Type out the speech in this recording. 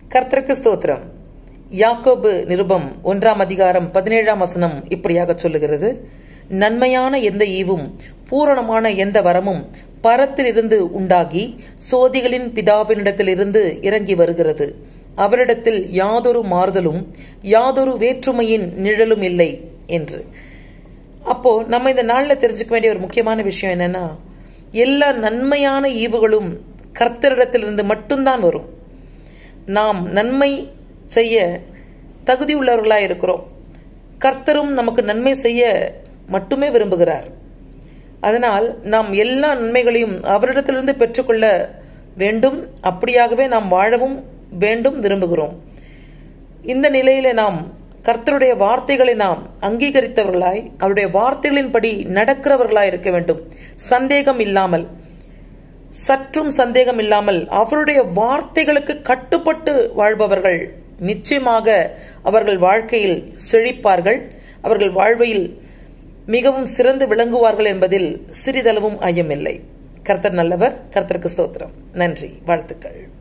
கர்த்தருக்கு ஸ்தோத்திரம் யாக்கோபு நிருபம் ஒன்றாம் அதிகாரம் பதினேழாம் வசனம் இப்படியாக சொல்லுகிறது நன்மையான எந்த ஈவும் பூரணமான எந்த வரமும் பரத்திலிருந்து உண்டாகி சோதிகளின் பிதாவினிடத்திலிருந்து இறங்கி வருகிறது அவரிடத்தில் யாதொரு மாறுதலும் யாதொரு வேற்றுமையின் நிழலும் இல்லை என்று அப்போ நம்ம இந்த நாள்ல தெரிஞ்சுக்க வேண்டிய ஒரு முக்கியமான விஷயம் என்னன்னா எல்லா நன்மையான ஈவுகளும் கர்த்தரிடத்திலிருந்து மட்டும்தான் வரும் நாம் நன்மை செய்ய தகுதி உள்ளவர்களாக இருக்கிறோம் கர்த்தரும் நமக்கு நன்மை செய்ய மட்டுமே விரும்புகிறார் அதனால் நாம் எல்லா நன்மைகளையும் அவரிடத்திலிருந்து பெற்றுக்கொள்ள வேண்டும் அப்படியாகவே நாம் வாழவும் வேண்டும் விரும்புகிறோம் இந்த நிலையில நாம் கர்த்தருடைய வார்த்தைகளை நாம் அங்கீகரித்தவர்களாய் அவருடைய வார்த்தைகளின்படி நடக்கிறவர்களாய் இருக்க வேண்டும் சந்தேகம் இல்லாமல் சற்றும் சந்தேகம் இல்லாமல் அவருடைய வார்த்தைகளுக்கு கட்டுப்பட்டு வாழ்பவர்கள் நிச்சயமாக அவர்கள் வாழ்க்கையில் செழிப்பார்கள் அவர்கள் வாழ்வையில் மிகவும் சிறந்து விளங்குவார்கள் என்பதில் சிறிதளவும் ஐயமில்லை கர்த்தர் நல்லவர் கர்த்தருக்கு ஸ்தோத்திரம் நன்றி வாழ்த்துக்கள்